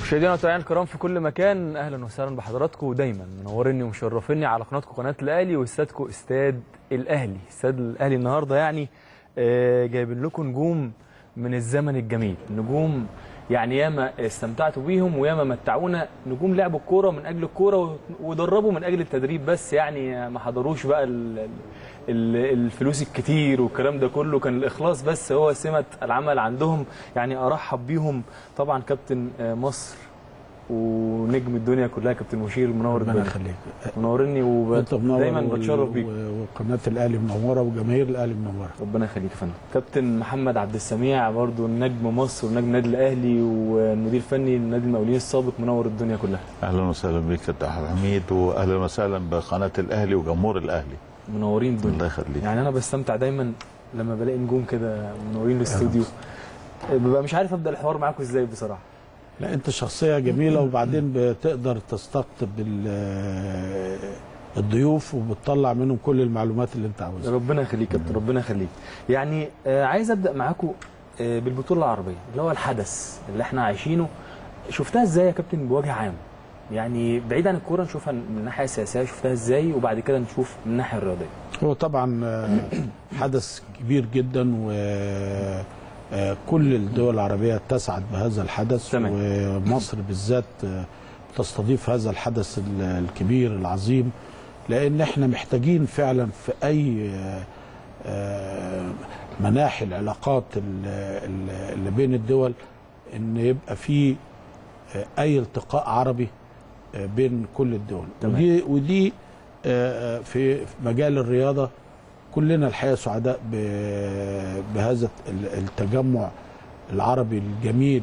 مشاهدينا ومتابعينا الكرام في كل مكان اهلا وسهلا بحضراتكم ودايما منوريني ومشرفيني على قناتكم قناه الاهلي واستادكم استاد الاهلي استاد الاهلي النهارده يعني آه، جايبين لكم نجوم من الزمن الجميل نجوم يعني ياما استمتعتوا بيهم وياما متعونا نجوم لعبوا الكوره من اجل الكوره ودربوا من اجل التدريب بس يعني ما حضروش بقى ال- ال- الفلوس الكتير والكلام ده كله كان الاخلاص بس هو سمه العمل عندهم يعني ارحب بيهم طبعا كابتن آه، مصر ونجم الدنيا كلها كابتن مشير منور ربنا الدنيا يخليك منورني انت منور ودايما وال- بتشرف بيك و- وقناه الاهلي منوره وجماهير الاهلي منوره ربنا يخليك يا فندم كابتن محمد عبد السميع برضو نجم مصر ونجم النادي الاهلي والمدير الفني لنادي المقاولين السابق منور الدنيا كلها اهلا وسهلا بك يا عبد الحميد واهلا وسهلا بقناه الاهلي وجمهور الاهلي منورين الدنيا الله يخليك يعني انا بستمتع دايما لما بلاقي نجوم كده منورين الاستوديو ببقى مش عارف ابدا الحوار معاكم ازاي بصراحه لا انت شخصيه جميله وبعدين بتقدر تستقطب ال- الضيوف وبتطلع منهم كل المعلومات اللي انت عاوزها ربنا يخليك يا كابتن ربنا يخليك يعني آه عايز ابدا معاكم آه بالبطوله العربيه اللي هو الحدث اللي احنا عايشينه شفتها ازاي يا كابتن بوجه عام يعني بعيد عن الكوره نشوفها من الناحيه السياسيه شفتها ازاي وبعد كده نشوف من الناحيه الرياضيه هو طبعا آه، حدث كبير جدا و آه، كل الدول العربية تسعد بهذا الحدث تمام. ومصر بالذات آه، تستضيف هذا الحدث ال- الكبير العظيم لأن احنا محتاجين فعلا في أي آه، آه، مناحي العلاقات ال- ال- اللي بين الدول ان يبقى في آه، اي التقاء عربي آه، بين كل الدول تمام. ودي ودي آه، آه، في في مجال الرياضه كلنا الحقيقه سعداء ب- بهذا ال- التجمع العربي الجميل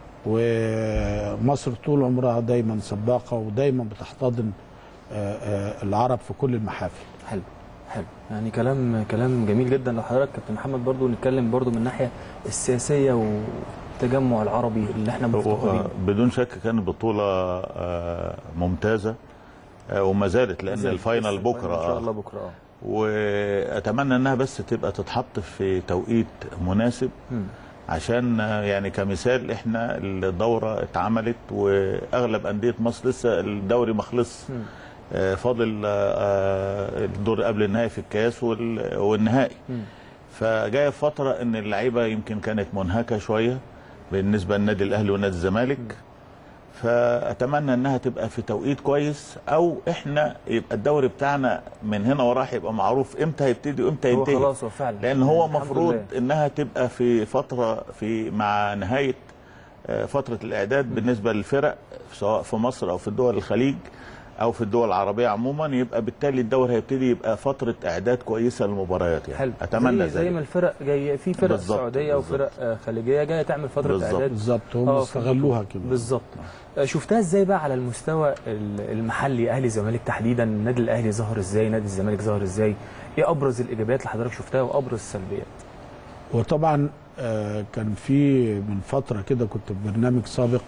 ومصر طول عمرها دايما سباقه ودايما بتحتضن آه، آه، العرب في كل المحافل حلو حلو يعني كلام كلام جميل جدا لو حضرتك كابتن محمد برضو نتكلم برضو من الناحيه السياسيه والتجمع العربي اللي احنا هو مفتقدين بدون شك كانت بطوله آه، ممتازه آه، وما زالت لان الفاينل بكره ان شاء آه. الله بكره اه واتمنى انها بس تبقى تتحط في توقيت مناسب مم. عشان آه، يعني كمثال احنا الدوره اتعملت واغلب انديه مصر لسه الدوري ما خلصش مم. آه، فاضل آه، آه، الدور قبل النهائي في الكاس وال- والنهائي مم. فجايه في فتره ان اللعيبه يمكن كانت منهكه شويه بالنسبه للنادي الاهلي ونادي الزمالك فاتمنى انها تبقى في توقيت كويس او احنا يبقى الدوري بتاعنا من هنا وراح يبقى معروف امتى هيبتدي وامتى هو ينتهي خلاص هو فعلا لان هو الحمد مفروض لله. انها تبقى في فتره في مع نهايه آه، فتره الاعداد بالنسبه للفرق سواء في مصر او في دول الخليج او في الدول العربيه عموما يبقى بالتالي الدوري هيبتدي يبقى فتره اعداد كويسه للمباريات يعني حلو اتمنى زي, زي ذلك ما الفرق جايه في فرق بالظبط، سعوديه وفرق آه، خليجيه جايه تعمل فتره بالظبط. اعداد بالظبط هم آه، استغلوها كده بالظبط آه، شفتها ازاي بقى على المستوى ال- المحلي اهلي الزمالك تحديدا النادي الاهلي ظهر ازاي نادي الزمالك ظهر ازاي ايه ابرز الايجابيات اللي حضرتك شفتها وابرز السلبيات وطبعا آه، كان في من فتره كده كنت في برنامج سابق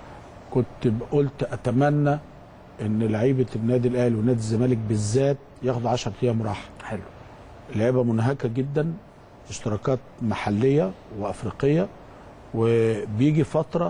كنت قلت اتمنى ان لعيبه النادي الاهلي ونادي الزمالك بالذات ياخدوا 10 ايام راحه حلو لعيبه منهكه جدا اشتراكات محليه وافريقيه وبيجي فتره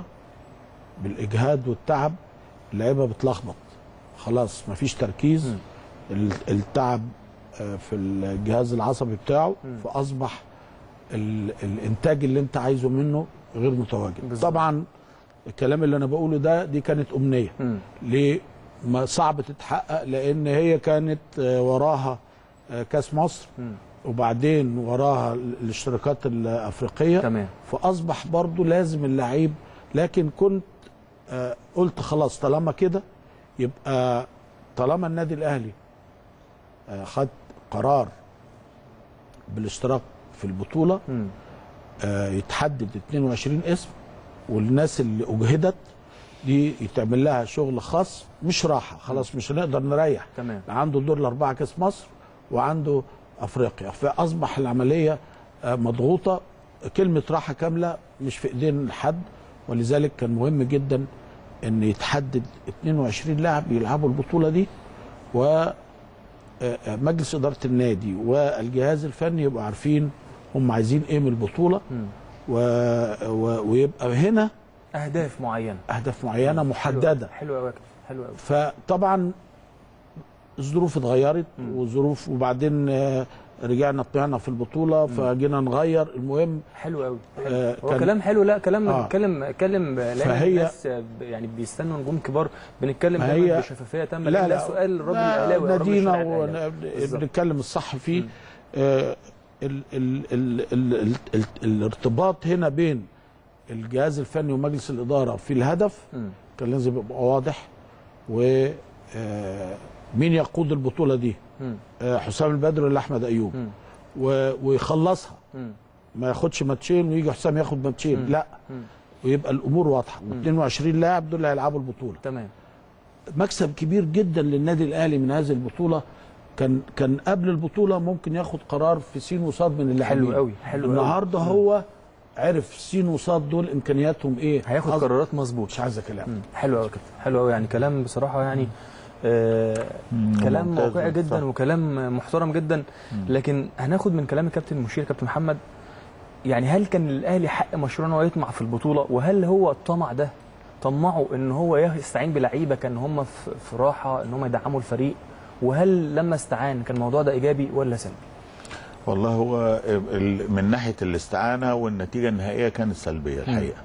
بالاجهاد والتعب اللعيبه بتلخبط خلاص مفيش تركيز مم. ال- التعب آه، في الجهاز العصبي بتاعه مم. فاصبح ال- الانتاج اللي انت عايزه منه غير متواجد بالظبط. طبعا الكلام اللي انا بقوله ده دي كانت امنيه مم. ليه ما صعب تتحقق لان هي كانت آه، وراها آه، كاس مصر مم. وبعدين وراها ال- الاشتراكات الافريقيه تمام فاصبح برضو لازم اللعيب لكن كنت آه، قلت خلاص طالما كده يبقى طالما النادي الاهلي آه، خد قرار بالاشتراك في البطوله مم. آه، يتحدد 22 اسم والناس اللي اجهدت دي يتعمل لها شغل خاص مش راحه خلاص مش هنقدر نريح تمام عنده دور الاربعه كاس مصر وعنده افريقيا فاصبح العمليه آه، مضغوطه كلمه راحه كامله مش في ايدين حد ولذلك كان مهم جدا ان يتحدد 22 لاعب يلعبوا البطوله دي و آه، آه، مجلس اداره النادي والجهاز الفني يبقوا عارفين هم عايزين ايه من البطوله مم. و... و... ويبقى هنا اهداف معينه اهداف معينه محدده حلو قوي حلو قوي فطبعا الظروف اتغيرت وظروف وبعدين آه، رجعنا طلعنا في البطوله فجينا نغير المهم حلو قوي آه، هو كان- كلام حلو لا كلام آه. بنتكلم كلم لان فهي- الناس ب- يعني بيستنوا نجوم كبار بنتكلم ما دايما هي- بشفافيه تامه لا لأن ده لا سؤال الراجل لا، الاهلاوي الراجل نادينا الشارع الأهلاوي. بالظبط. وبنتكلم الصح فيه آه، ال ال ال ال ال ال الارتباط هنا بين الجهاز الفني ومجلس الاداره في الهدف مم. كان لازم يبقى واضح و آه، مين يقود البطوله دي مم. آه، حسام البدر ولا احمد ايوب مم. و- ويخلصها مم. ما ياخدش ماتشين ويجي حسام ياخد ماتشين لا مم. ويبقى الامور واضحه و22 لاعب دول اللي هيلعبوا البطوله تمام مكسب كبير جدا للنادي الاهلي من هذه البطوله كان كان قبل البطوله ممكن ياخد قرار في سين وصاد من اللاعبين حلو قوي حلو قوي النهارده هو عرف سين وصاد دول امكانياتهم ايه هياخد قصد- قرارات مظبوط مش عايزه كلام مم. حلو قوي كده حلو قوي يعني كلام بصراحه يعني آه كلام ممتاز، واقعي صح. جدا وكلام محترم جدا لكن هناخد من كلام الكابتن المشير كابتن محمد يعني هل كان للاهلي حق مشروع ان هو يطمع في البطوله وهل هو الطمع ده طمعوا ان هو يستعين بلعيبه كان هم في في راحه ان هم يدعموا الفريق وهل لما استعان كان الموضوع ده ايجابي ولا سلبي؟ والله هو ال- من ناحيه الاستعانه والنتيجه النهائيه كانت سلبيه الحقيقه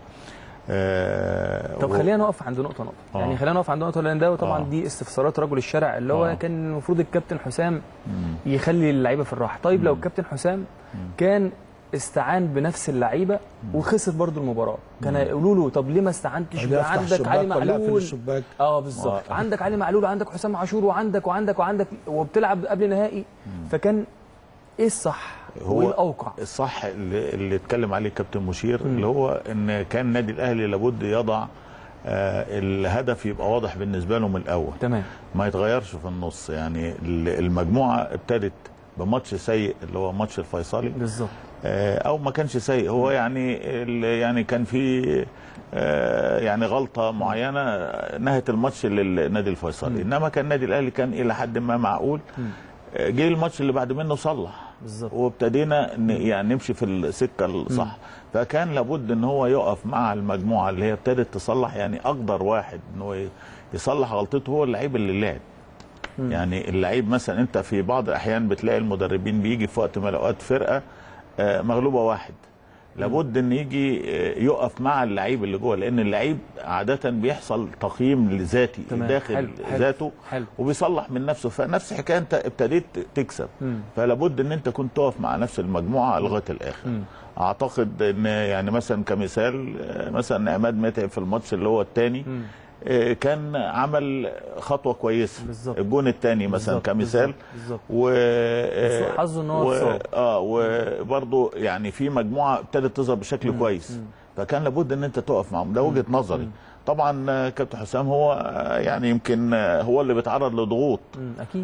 آه طب و- خلينا نقف عند نقطه نقطه آه. يعني خلينا نقف عند نقطه لان ده طبعا آه. دي استفسارات رجل الشارع اللي هو آه. كان المفروض الكابتن حسام مم. يخلي اللعيبه في الراحه طيب لو الكابتن حسام كان استعان بنفس اللعيبه وخسر برضو المباراه كان هيقولوا له طب ليه ما استعنتش ده يفتح عندك علي الشباك ولا يقفل معلول الشباك اه بالظبط آه. عندك علي معلول وعندك حسام عاشور وعندك وعندك وعندك وبتلعب قبل نهائي فكان ايه الصح هو وايه الاوقع الصح اللي, اللي اتكلم عليه الكابتن مشير اللي هو ان كان النادي الاهلي لابد يضع آه الهدف يبقى واضح بالنسبه له من الاول تمام ما يتغيرش في النص يعني ال- المجموعه ابتدت بماتش سيء اللي هو ماتش الفيصلي بالظبط آه، او ما كانش سيء هو يعني ال- يعني كان في آه، يعني غلطه معينه نهت الماتش للنادي الفيصلي انما كان النادي الاهلي كان الى حد ما معقول آه، جه الماتش اللي بعد منه صلح بالظبط. وابتدينا ن- يعني نمشي في السكه الصح فكان لابد ان هو يقف مع المجموعه اللي هي ابتدت تصلح يعني اقدر واحد ان هو ي- يصلح غلطته هو اللعيب اللي لعب يعني اللعيب مثلا انت في بعض الاحيان بتلاقي المدربين بيجي في وقت من الاوقات فرقه آه، مغلوبه واحد لابد ان يجي آه، يقف مع اللعيب اللي جوه لان اللعيب عاده بيحصل تقييم ذاتي تمام. داخل حلو. حلو. ذاته حلو. وبيصلح من نفسه فنفس الحكايه انت ابتديت تكسب مم. فلابد ان انت كنت تقف مع نفس المجموعه لغايه الاخر مم. اعتقد ان يعني مثلا كمثال آه، مثلا عماد متعب في الماتش اللي هو الثاني مم. كان عمل خطوه كويسه بالظبط. الجون الثاني مثلا بالظبط. كمثال بالظبط و بس حظه إن هو و... اتصاب. اه وبرضه يعني في مجموعه ابتدت تظهر بشكل كويس فكان لابد ان انت تقف معهم ده وجهه نظري طبعا آه، كابتن حسام هو آه، يعني يمكن آه، هو اللي بيتعرض لضغوط مم. اكيد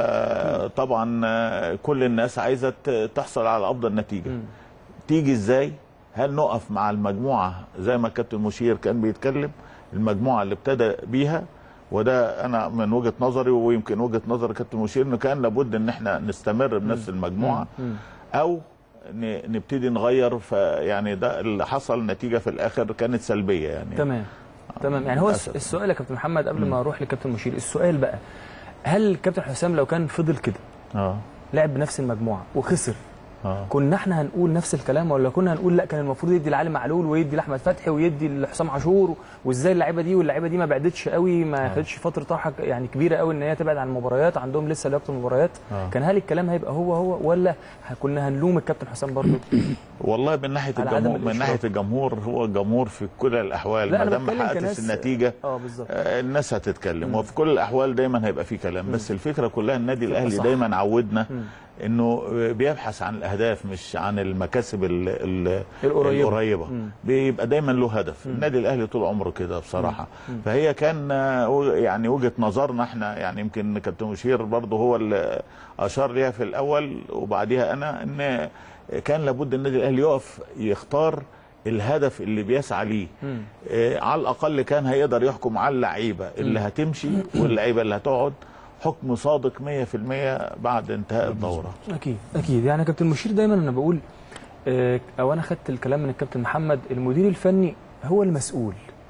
فطبعا آه، كل الناس عايزه ت- تحصل على افضل نتيجه مم. تيجي ازاي هل نقف مع المجموعه زي ما الكابتن مشير كان بيتكلم المجموعه اللي ابتدى بيها وده انا من وجهه نظري ويمكن وجهه نظر الكابتن مشير انه كان لابد ان احنا نستمر بنفس المجموعه مم. او ن- نبتدي نغير فيعني ده اللي حصل نتيجه في الاخر كانت سلبيه يعني تمام تمام يعني هو الس- للأسف. السؤال يا كابتن محمد قبل ما اروح لكابتن مشير السؤال بقى هل الكابتن حسام لو كان فضل كده اه لعب بنفس المجموعه وخسر اه كنا احنا هنقول نفس الكلام ولا كنا هنقول لا كان المفروض يدي لعلي معلول ويدي لاحمد فتحي ويدي لحسام عاشور وازاي اللعيبه دي واللعيبه دي ما بعدتش قوي ما خدتش فتره راحه يعني كبيره قوي ان هي تبعد عن المباريات عندهم لسه لياقه المباريات آه. كان هل الكلام هيبقى هو هو ولا كنا هنلوم الكابتن حسام برضه والله من ناحيه على عدم الجمهور من الإشراف. ناحيه الجمهور هو الجمهور في كل الاحوال لا ما انا دام ما بتكلم حققتش كناس النتيجه اه بالظبط آه، الناس هتتكلم وفي كل الاحوال دايما هيبقى في كلام بس الفكره كلها النادي الاهلي صح. دايما عودنا انه بيبحث عن الاهداف مش عن المكاسب ال- ال- القريبة. القريبه بيبقى دايما له هدف النادي الاهلي طول عمره كده بصراحه فهي كان آه، و- يعني وجهه نظرنا احنا يعني يمكن كابتن مشير برضه هو اللي اشار ليها في الاول وبعديها انا ان كان لابد النادي الاهلي يقف يختار الهدف اللي بيسعى ليه آه، على الاقل كان هيقدر يحكم على اللعيبه اللي هتمشي واللعيبه اللي هتقعد حكم صادق 100% بعد انتهاء الدوره اكيد اكيد يعني يا كابتن مشير دايما انا بقول آه، او انا خدت الكلام من الكابتن محمد المدير الفني هو المسؤول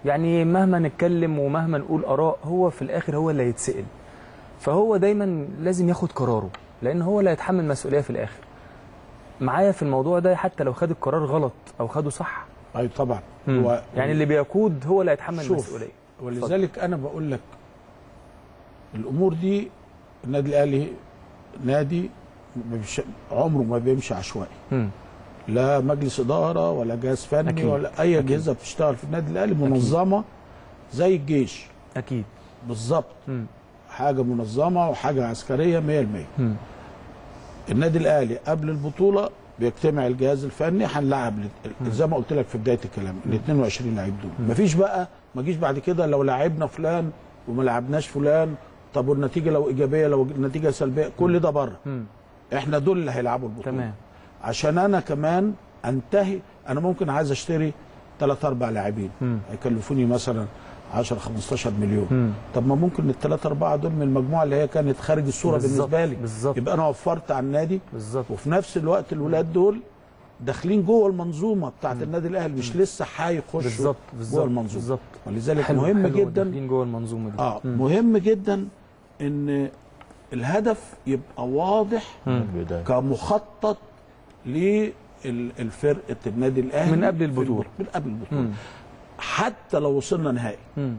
يعني مهما نتكلم ومهما نقول اراء هو في الاخر هو اللي هيتسال فهو دايما لازم ياخد قراره لان هو اللي هيتحمل مسؤوليه في الاخر معايا في الموضوع ده حتى لو خد القرار غلط او خده صح اي طبعا مم. هو يعني اللي بيقود هو اللي هيتحمل شوف، المسؤوليه ولذلك انا بقول لك الامور دي النادي الاهلي نادي ما بيمش- عمره ما بيمشي عشوائي مم. لا مجلس اداره ولا جهاز فني أكيد. ولا اي اجهزه بتشتغل في النادي الاهلي منظمه زي الجيش اكيد بالظبط مم. حاجه منظمه وحاجه عسكريه 100% مم. النادي الاهلي قبل البطوله بيجتمع الجهاز الفني هنلعب ال- زي ما قلت لك في بدايه الكلام ال 22 لعيب دول مفيش بقى ما جيش بعد كده لو لعبنا فلان وما لعبناش فلان طب والنتيجه لو ايجابيه لو النتيجه سلبيه كل ده بره مم. احنا دول اللي هيلعبوا البطوله تمام عشان انا كمان انتهي انا ممكن عايز اشتري ثلاث اربع لاعبين مم. هيكلفوني مثلا 10 15 مليون مم. طب ما ممكن الثلاث اربعه دول من المجموعه اللي هي كانت خارج الصوره بالظبط، بالنسبه لي بالظبط. يبقى انا وفرت على النادي بالظبط وفي نفس الوقت الولاد دول داخلين جوه المنظومه بتاعت النادي الاهلي مش لسه هيخشوا بالظبط جوه بالظبط المنظومه بالظبط ولذلك حلو مهم حلو جدا داخلين جوه المنظومه دي اه مم. مهم جدا ان الهدف يبقى واضح مم. البدايه كمخطط للفرقه النادي الاهلي من قبل في البطولة. الب- من قبل البطوله مم. حتى لو وصلنا نهائي مم.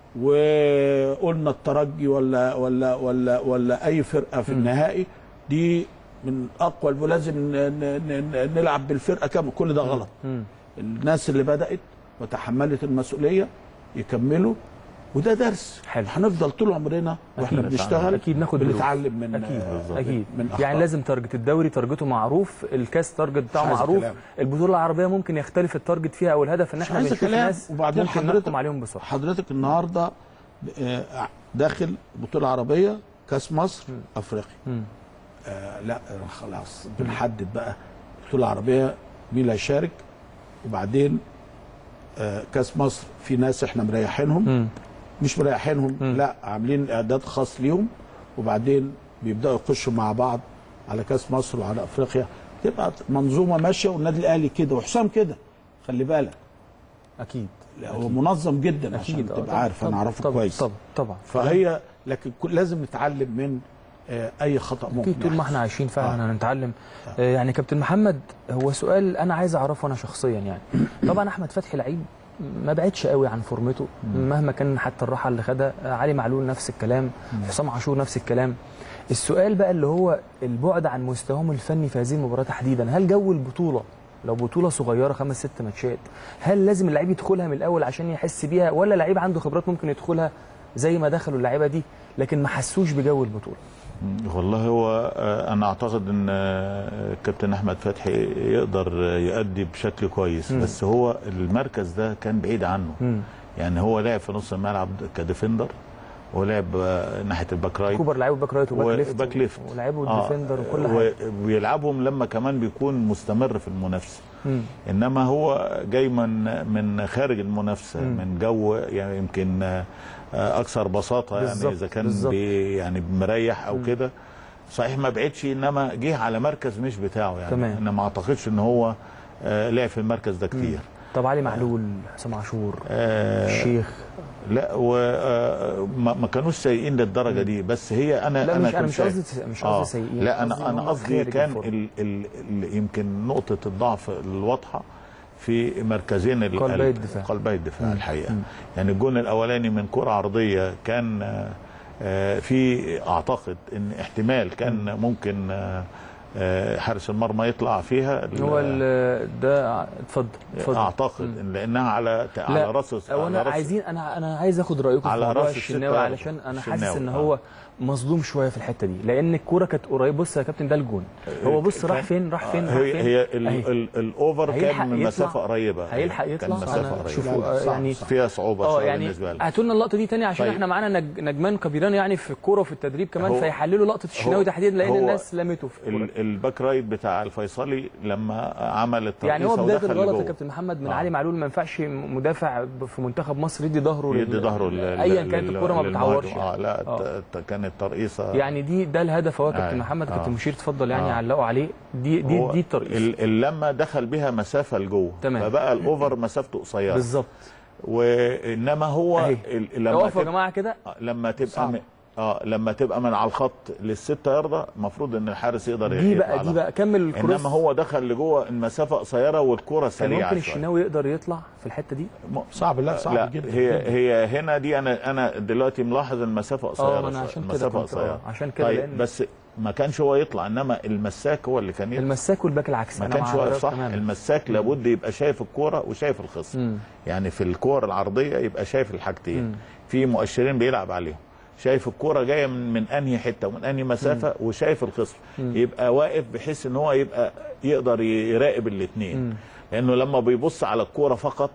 وقلنا الترجي ولا ولا ولا ولا اي فرقه في النهائي دي من اقوى الب- لازم ن- ن- ن- نلعب بالفرقه كامله كل ده غلط مم. الناس اللي بدات وتحملت المسؤوليه يكملوا وده درس حلو. هنفضل طول عمرنا واحنا أكيد. بنشتغل اكيد ناخد دروس. بنتعلم من اكيد آه، اكيد من أخطاء. يعني لازم تارجت الدوري تارجته معروف الكاس تارجت بتاعه مش عايز معروف كلام. البطوله العربيه ممكن يختلف التارجت فيها او الهدف ان مش احنا عايز بنشوف كلام ناس وبعدين ممكن حضرتك نحكم عليهم بسرعه حضرتك النهارده آه، داخل بطوله عربيه كاس مصر افريقيا مم. آه لا خلاص بنحدد بقى بطوله عربيه مين اللي هيشارك وبعدين آه كاس مصر في ناس احنا مريحينهم مم. مش مريحينهم مم. لا عاملين اعداد خاص ليهم وبعدين بيبداوا يخشوا مع بعض على كاس مصر وعلى افريقيا تبقى منظومه ماشيه والنادي الاهلي كده وحسام كده خلي بالك اكيد لا، هو منظم جدا عشان اكيد آه، تبقى طبعاً، عارف انا طبعاً، اعرفه طبعاً، كويس طبعا طبعا فهي لكن كل- لازم نتعلم من آه، اي خطا ممكن اكيد طول ما يحدث. احنا عايشين فعلا آه. هنتعلم آه. يعني كابتن محمد هو سؤال انا عايز اعرفه انا شخصيا يعني طبعا احمد فتحي لعيب ما بعدش قوي عن فورمته مهما كان حتى الراحه اللي خدها آه، علي معلول نفس الكلام حسام عاشور نفس الكلام السؤال بقى اللي هو البعد عن مستواهم الفني في هذه المباراه تحديدا هل جو البطوله لو بطوله صغيره خمس ست ماتشات هل لازم اللعيب يدخلها من الاول عشان يحس بيها ولا لعيب عنده خبرات ممكن يدخلها زي ما دخلوا اللعيبه دي لكن ما حسوش بجو البطوله والله هو آه، انا اعتقد ان آه، الكابتن احمد فتحي يقدر آه، يؤدي بشكل كويس مم. بس هو المركز ده كان بعيد عنه مم. يعني هو لعب في نص الملعب كديفندر ولعب آه، ناحيه الباك رايت كوبر لعيبه باك رايت وباك ليفت وباك ليفت ولعبوا آه، ديفندر وكل حاجه وبيلعبهم لما كمان بيكون مستمر في المنافسه مم. انما هو جاي من من خارج المنافسه مم. من جو يعني يمكن آه، آه، اكثر بساطه يعني بالظبط، اذا كان بالظبط. بي يعني مريح او كده صحيح ما بعدش انما جه على مركز مش بتاعه يعني تمام. انا ما اعتقدش ان هو آه، لعب في المركز ده كتير طب علي معلول حسام عاشور آه الشيخ لا وما ما كانوش سيئين للدرجه دي بس هي انا لا انا مش انا كنت مش شايف- قصدي مش آه. قصدي سيئين لا انا إن انا هم قصدي خارج كان الفورم. ال ال ال يمكن نقطه الضعف الواضحه في مركزين ال- قلبي ال- الدفاع. قلبي الدفاع مم. الحقيقه مم. يعني الجون الاولاني من كره عرضيه كان آه، آه، في اعتقد ان احتمال كان ممكن آه، آه، حارس المرمى يطلع فيها هو ال- ده اتفضل اتفضل اعتقد مم. إن لانها على على راس او انا على راس- عايزين انا انا عايز اخد رايكم على في موضوع رأس الشناوي الستة علشان انا حاسس الشناوي، ان آه. هو مظلوم شويه في الحته دي لان الكوره كانت قريبه بص يا كابتن ده الجون هو بص راح فين راح فين راح هي فين هي ال- أهي. ال- الاوفر هيلحق كان من يطلع- مسافه قريبه هيلحق كان يطلع مسافه انا قريبه شوفوا آه، صح، يعني صح. فيها صعوبه اه شويه يعني بالنسبه لي هاتوا لنا اللقطه دي تاني عشان طيب. احنا معانا نج... نجمان كبيران يعني في الكوره وفي التدريب كمان هو- فيحللوا لقطه الشناوي هو- تحديدا لان هو الناس لمته في الكوره ال- الباك رايت بتاع الفيصلي لما عمل الترقيصه يعني هو بدايه ودخل الغلط يا لجوه. كابتن محمد من آه. علي معلول ما ينفعش مدافع في منتخب مصر يدي ظهره يدي لل- ظهره لل- ايا كانت لل- الكوره ما للمهاجم. بتعورش اه لا آه. ت- ت- كانت ترقيصه يعني دي ده الهدف اهو يا كابتن آه. محمد آه. كابتن مشير اتفضل يعني آه. علقوا عليه دي دي هو دي الترقيص ال- اللمه دخل بها مسافه لجوه تمام. فبقى الاوفر مسافته قصيره بالظبط وانما هو أهي. ال- لما اقفوا يا تبقى- جماعه كده آه، لما تبقى صعب. من اه لما تبقى من على الخط للستة ياردة المفروض ان الحارس يقدر دي يطلع بقى دي لها. بقى كمل الكروس انما هو دخل لجوه المسافه قصيره والكره كان سريعه ممكن شويه الشناوي يقدر يطلع في الحته دي م- صعب لا صعب لا جدا هي جداً. هي هنا دي انا انا دلوقتي ملاحظ المسافه قصيره اه ما انا شوية. عشان كده المسافه كنت- قصيره آه، عشان كده طيب لان بس ما كانش هو يطلع انما المساك هو اللي كان يطلع المساك والباك العكسي ما أنا كانش مع واقف حضرتك صح تماماً. المساك لابد يبقى شايف الكوره وشايف الخصم مم. يعني في الكور العرضيه يبقى شايف الحاجتين مم. في مؤشرين بيلعب عليهم شايف الكوره جايه من من انهي حته ومن انهي مسافه وشايف الخصم يبقى واقف بحيث ان هو يبقى يقدر يراقب الاثنين مم. لانه لما بيبص على الكوره فقط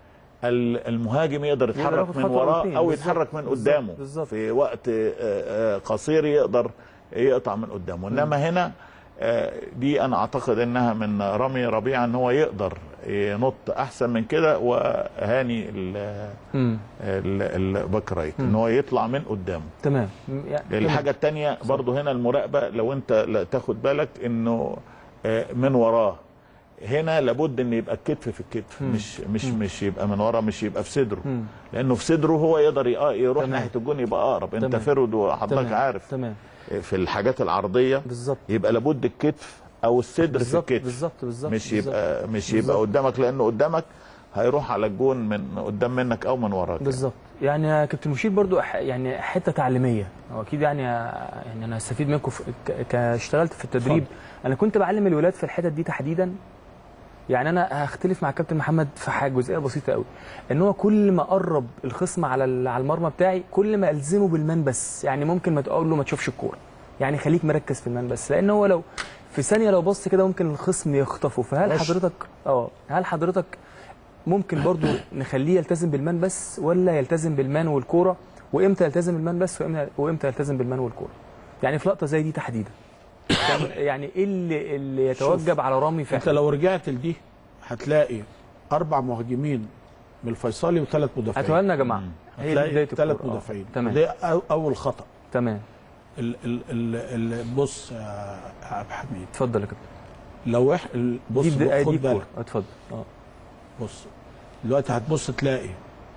ال- المهاجم يقدر يقدر يتحرك ياخد من خطوة أو وراه اتنين. او بالظبط، يتحرك من بالظبط، قدامه بالظبط. في وقت آه، آه، قصير يقدر يقطع من قدامه انما هنا آه، دي انا اعتقد انها من رامي ربيعه ان هو يقدر ينط احسن من كده وهاني ال- مم. ال- الباك رايت ان هو يطلع من قدامه تمام م- يعني تمام. الحاجه الثانيه برضو هنا المراقبه لو انت لا تاخد بالك انه آه، من وراه هنا لابد ان يبقى الكتف في الكتف مش مش مش يبقى من وراه مش يبقى في صدره مم. لانه في صدره هو يقدر ي- آه يروح تمام. ناحيه الجون يبقى اقرب انت تمام. فرد وحضرتك تمام. عارف تمام في الحاجات العرضيه بالظبط يبقى لابد الكتف او الصدر في بالظبط الكتف بالظبط بالظبط مش بالظبط. يبقى مش بالظبط. يبقى قدامك لانه قدامك هيروح على الجون من قدام منك او من وراك بالظبط يعني يا كابتن مشير برضو ح- يعني حته تعليميه هو اكيد يعني يعني انا هستفيد منكم في ك- كاشتغلت في التدريب انا كنت بعلم الولاد في الحتت دي تحديدا يعني انا هختلف مع كابتن محمد في حاجه جزئيه بسيطه قوي ان هو كل ما قرب الخصم على ال- على المرمى بتاعي كل ما الزمه بالمان بس يعني ممكن ما تقول له ما تشوفش الكوره يعني خليك مركز في المان بس لان هو لو في ثانيه لو بص كده ممكن الخصم يخطفه فهل ماشي. حضرتك اه هل حضرتك ممكن برضو نخليه يلتزم بالمان بس ولا يلتزم بالمان والكوره وامتى يلتزم بالمان بس وامتى وامتى يلتزم بالمان والكوره يعني في لقطه زي دي تحديدا كان- يعني ايه اللي, اللي يتوجب على رامي انت فعلا لو رجعت لدي هتلاقي اربع مهاجمين من الفيصلي وثلاث مدافعين هاتوها لنا يا جماعه هي دي هتلاقي بدايه ثلاث الكورة. آه. مدافعين تمام ده أو- اول خطا تمام ال ال ال ال بص يا عبد الحميد اتفضل يا كابتن لو اح ال- بص دي بدايه خد دي بالك الكوره اتفضل اه بص دلوقتي هتبص تلاقي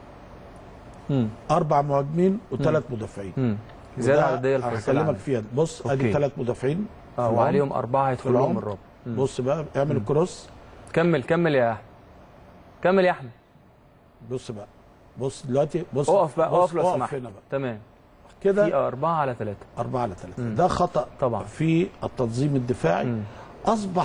امم اربع مهاجمين وثلاث مدافعين امم زياده وده عدديه الفيصل هكلمك عندك. فيها بص أوكي. ادي ثلاث مدافعين اه في وعليهم اربعه هيدخلوا لهم العمر. الرابع مم. بص بقى اعمل الكروس كمل كمل يا احمد كمل يا احمد بص بقى بص دلوقتي بص اقف بقى بص اقف لو اقف سمحت هنا بقى تمام في كده أربعة على ثلاثة أربعة على ثلاثة مم. ده خطأ طبعا. في التنظيم الدفاعي مم. أصبح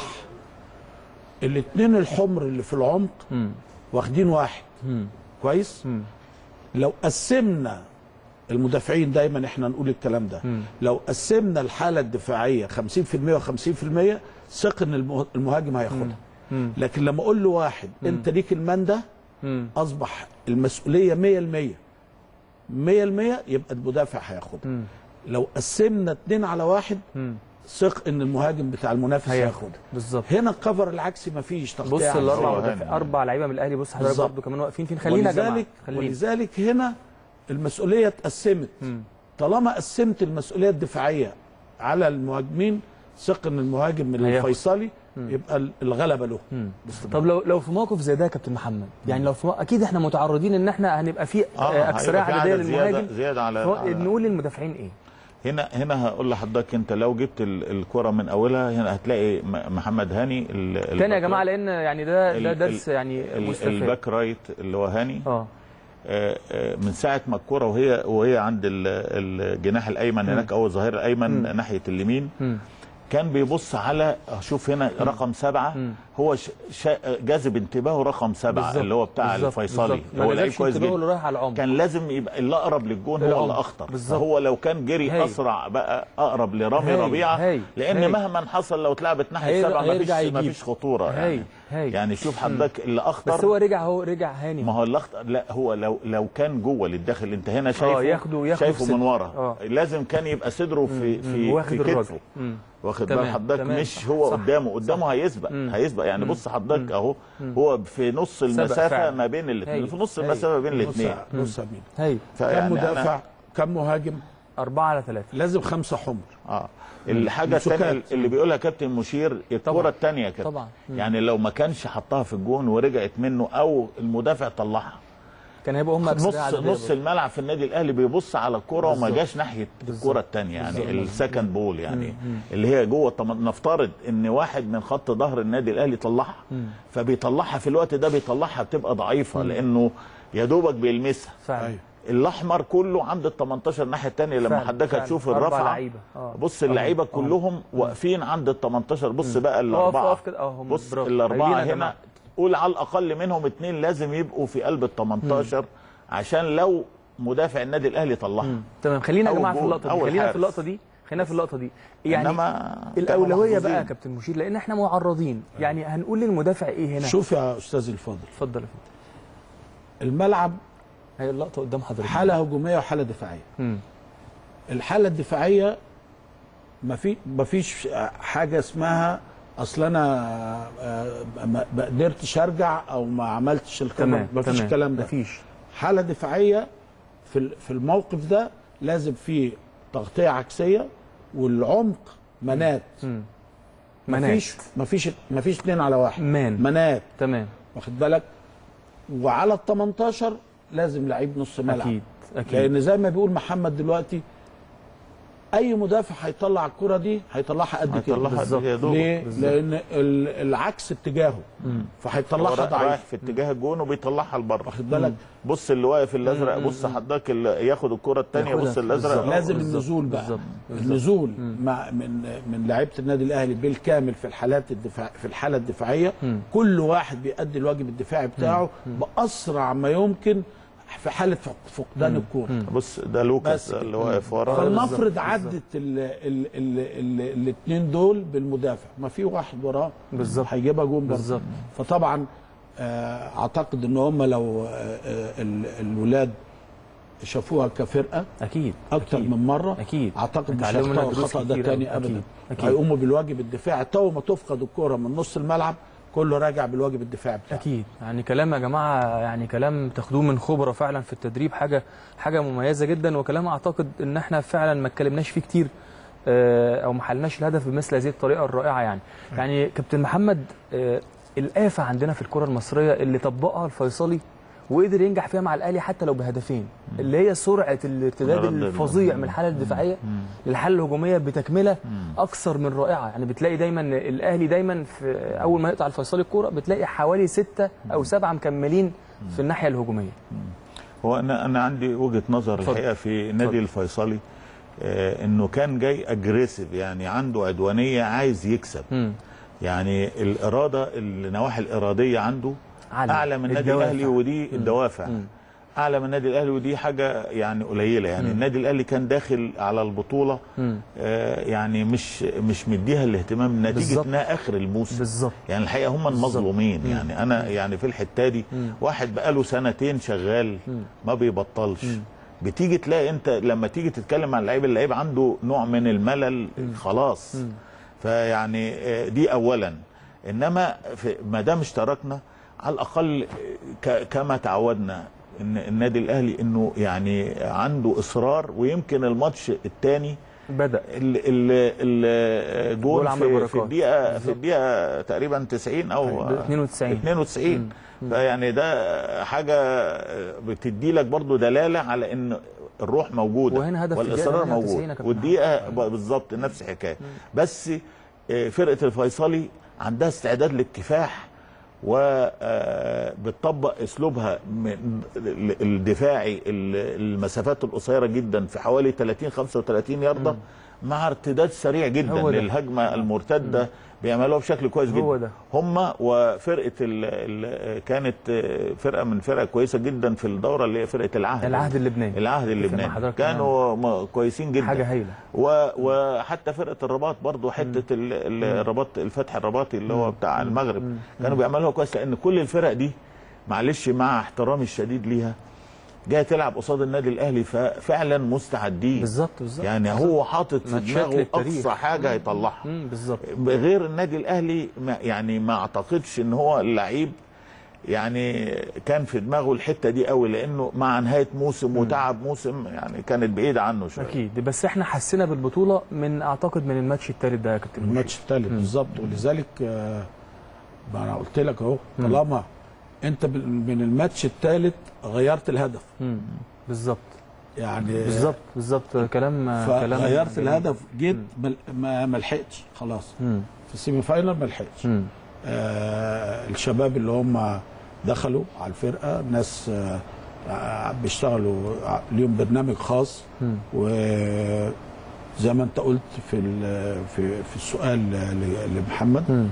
الاثنين الحمر اللي في العمق مم. واخدين واحد مم. كويس مم. لو قسمنا المدافعين دايما احنا نقول الكلام ده مم. لو قسمنا الحالة الدفاعية 50% و50% ثق ان المه- المهاجم هياخدها مم. لكن لما اقول له واحد انت ليك المان ده مم. اصبح المسؤولية 100% 100% يبقى المدافع هياخدها مم. لو قسمنا اتنين على واحد مم. ثق ان المهاجم بتاع المنافس هياخد هياخدها بالظبط هنا الكفر العكسي مفيش تغطيه بص على الاربع هو مدافع هاني. اربع لعيبه من الاهلي بص حضرتك بالظبط. برضه كمان واقفين فين خلينا يا جماعه ولذلك خلينا ولذلك هنا المسؤوليه اتقسمت مم. طالما قسمت المسؤوليه الدفاعيه على المهاجمين ثق ان المهاجم من هياخد. الفيصلي يبقى ال- الغلبه له مم. طب لو لو في موقف زي ده يا كابتن محمد يعني لو في مو... اكيد احنا متعرضين ان احنا هنبقى في آه اكثريه هيبقى في عدديه عدد للمهاجم زياده زياده على, فهو على نقول للمدافعين ايه هنا هنا هقول لحضرتك انت لو جبت ال- الكره من اولها هنا هتلاقي م- محمد هاني ال- تاني يا الباك جماعه رايت. لان يعني ده ده ال- درس ال- يعني ال- مستفاد الباك رايت اللي هو هاني اه آه، آه، من ساعه ما الكره وهي وهي عند ال- الجناح الايمن هناك او الظهير الايمن ناحيه اليمين مم. كان بيبص على شوف هنا رقم سبعة مم. هو ش- شا- جاذب انتباهه رقم سبعة بالظبط. اللي هو بتاع بالظبط. الفيصلي بالظبط. ما هو لعيب جذبش كويس انتباهه جدا اللي رايح على العمق كان لازم يبقى اللي اقرب للجون هو العمق. اللي اخطر بالظبط. هو لو كان جري هاي. اسرع بقى اقرب لرامي هاي. ربيعه هاي. لان هاي. مهما حصل لو اتلعبت ناحيه هير- سبعه ما هيرجع فيش ما يجيب. فيش خطوره هاي. يعني هاي. يعني شوف حضرتك اللي بس اخطر هو رجع هو رجع هاني ما هو الاخطر لا هو لو لو كان جوه للداخل انت هنا شايفه ياخده- ياخده شايفه في من صدره. ورا آه. لازم كان يبقى صدره في في واخد في الراجل. كتفه مم. واخد تمام، بال حضرتك تمام، مش صح، هو صح، قدامه قدامه هيسبق مم. هيسبق يعني مم. بص حضرتك اهو هو في نص المسافه فعلا. ما بين الاثنين هاي. في نص هاي. المسافه بين نص الاثنين نص امين هاي كم مدافع كم مهاجم أربعة على ثلاثة لازم خمسه حمر اه الحاجه مسكات. الثانيه اللي بيقولها كابتن مشير الكره طبعاً. الثانيه كده طبعاً. مم. يعني لو ما كانش حطها في الجون ورجعت منه او المدافع طلعها كان هيبقوا هم نص أكثرية عددية نص برضه. الملعب في النادي الاهلي بيبص على الكره وما بالظبط. جاش ناحيه بالظبط. الكره الثانيه يعني بالظبط. السكند بول يعني اللي هي جوه التم- نفترض ان واحد من خط ظهر النادي الاهلي طلعها فبيطلعها في الوقت ده بيطلعها بتبقى ضعيفه لانه يا دوبك بيلمسها فعلا أيوة. الاحمر كله عند ال 18 الناحيه الثانيه لما فعلا، حضرتك فعلا. هتشوف أربع الرفعه لعيبة. آه. بص اللعيبه آه. كلهم واقفين عند ال 18 بص بقى اقف الاربعه اقف كده اه هم بص برافو. الاربعه هيجينا يا هنا جماعة. قول على الاقل منهم اثنين لازم يبقوا في قلب ال 18 عشان لو مدافع النادي الاهلي طلعها تمام خلينا يا أول جماعه في جول، اللقطه دي أول خلينا في حارس. اللقطه دي خلينا في اللقطه دي يعني إنما الاولويه كانوا بقى يا محظوظين. كابتن مشير لان احنا معرضين يعني هنقول للمدافع ايه هنا شوف يا استاذي الفاضل اتفضل يا فندم الملعب هي اللقطه قدام حضرتك حاله هجوميه وحاله دفاعيه مم. الحاله الدفاعيه ما في ما فيش حاجه اسمها اصل انا آه، ما ما قدرتش ارجع او ما عملتش الكلام تمام ما فيش تمام. الكلام ده مفيش حاله دفاعيه في ال- في الموقف ده لازم في تغطيه عكسيه والعمق منات مم. مفيش منات مفيش مفيش اتنين على واحد مان. منات تمام واخد بالك وعلى ال 18 لازم لعيب نص ملعب اكيد اكيد لان زي ما بيقول محمد دلوقتي اي مدافع هيطلع الكره دي هيطلعها قد كده هيطلعها بالظبط. يا دوبك. ليه؟ بالظبط. لان ال- العكس اتجاهه هو فهيطلعها رايح ضعيف في اتجاه الجون وبيطلعها لبره واخد بالك بص اللي واقف الازرق بص حضرتك اللي ياخد الكره الثانيه ياخدها. بص الازرق بالظبط. لازم بالظبط. النزول بقى بالظبط. بالظبط. النزول مع من من لعيبه النادي الاهلي بالكامل في الحالات الدفاع في الحاله الدفاعيه مم. كل واحد بيأدي الواجب الدفاعي بتاعه باسرع ما يمكن في حاله فق- فقدان الكوره بص ده لوكاس بس ده كده. اللي واقف ورا فلنفرض بالظبط. عدت الاثنين دول بالمدافع ما في واحد وراه بالظبط. هيجيبها جون برضه بالظبط. فطبعا آه، اعتقد ان هم لو آه، آه، ال- الولاد شافوها كفرقه اكيد اكتر أكيد. من مره أكيد. اعتقد مش اتعلموا منها هيخطئوا دروس الخطا ده كتير تاني أوي. ابدا أكيد. أكيد. هيقوموا بالواجب الدفاعي تو ما تفقد الكره من نص الملعب كله راجع بالواجب الدفاعي بتاعه اكيد يعني كلام يا جماعه يعني كلام تاخدوه من خبراء فعلا في التدريب حاجه حاجه مميزه جدا وكلام اعتقد ان احنا فعلا ما اتكلمناش فيه كتير آه، او ما حلناش الهدف بمثل هذه الطريقه الرائعه يعني يعني كابتن محمد آه، الآفة عندنا في الكره المصريه اللي طبقها الفيصلي وقدر ينجح فيها مع الاهلي حتى لو بهدفين اللي هي سرعه الارتداد الرد الفظيع ال- من الحاله الدفاعيه للحاله الهجوميه بتكمله اكثر من رائعه يعني بتلاقي دايما الاهلي دايما في اول ما يقطع الفيصلي الكوره بتلاقي حوالي ستة او سبعة مكملين في الناحيه الهجوميه هو انا انا عندي وجهه نظر اتفضل. الحقيقه في نادي الفيصلي آه انه كان جاي اجريسيف يعني عنده عدوانيه عايز يكسب مم. يعني الاراده النواحي الاراديه عنده عالية. اعلى من النادي الدوافع. الاهلي ودي الدوافع مم. اعلى من النادي الاهلي ودي حاجه يعني قليله يعني النادي الاهلي كان داخل على البطوله مم. آه يعني مش مش مديها الاهتمام نتيجه بالظبط. انها اخر الموسم بالظبط يعني الحقيقه هم المظلومين يعني انا يعني في الحته دي واحد بقاله سنتين شغال ما بيبطلش بتيجي تلاقي انت لما تيجي تتكلم عن اللعيب اللعيب عنده نوع من الملل خلاص فيعني آه، دي اولا انما في- ما دام اشتركنا على الاقل ك- كما تعودنا ان النادي الاهلي انه يعني عنده اصرار ويمكن الماتش الثاني بدا الجول جول عمرو في, بركات. في الدقيقه في الدقيقه تقريبا 90 او 92 92 فيعني ده حاجه بتدي لك برضو دلاله على ان الروح موجوده وهنا هدف في الدقيقة والاصرار 98 يا موجود كابتن والدقيقه ب- بالظبط نفس الحكايه بس آه، فرقه الفيصلي عندها استعداد للكفاح وبتطبق اسلوبها من ال- الدفاعي ال- المسافات القصيره جدا في حوالي 30 35 يارده مع ارتداد سريع جدا هو ده. للهجمه المرتده بيعملوها بشكل كويس جدا هو ده. هم وفرقه ال ال كانت فرقه من فرق كويسه جدا في الدوره اللي هي فرقه العهد العهد اللبناني العهد مع اللبناني حضرتك كانوا م- كويسين جدا حاجه هايله و- وحتى فرقه الرباط برضو حته ال- ال- الرباط الفتح الرباطي اللي هو بتاع المغرب كانوا بيعملوها كويس لان كل الفرق دي معلش مع احترامي الشديد ليها جايه تلعب قصاد النادي الاهلي ففعلا مستعدين بالظبط بالظبط يعني هو حاطط في ماتشات دماغه للتاريخ. اقصى حاجه هيطلعها مم، بالظبط غير النادي الاهلي ما يعني ما اعتقدش ان هو اللعيب يعني كان في دماغه الحته دي قوي لانه مع نهايه موسم وتعب موسم يعني كانت بعيده عنه شويه اكيد بس احنا حسينا بالبطوله من اعتقد من الماتش الثالث ده يا كابتن الماتش الثالث بالظبط ولذلك آه، ما انا قلت لك اهو طالما انت بال- من الماتش الثالث غيرت الهدف مم. بالظبط يعني بالظبط بالظبط كلام كلام فغيرت جميل. الهدف جيت مل- ما ما لحقتش خلاص مم. في السيمي فاينل ما لحقتش مم. آه الشباب اللي هم دخلوا على الفرقه ناس آه آه، بيشتغلوا ع- ليهم برنامج خاص مم. وزي ما انت قلت في ال- في في السؤال ل- لمحمد مم.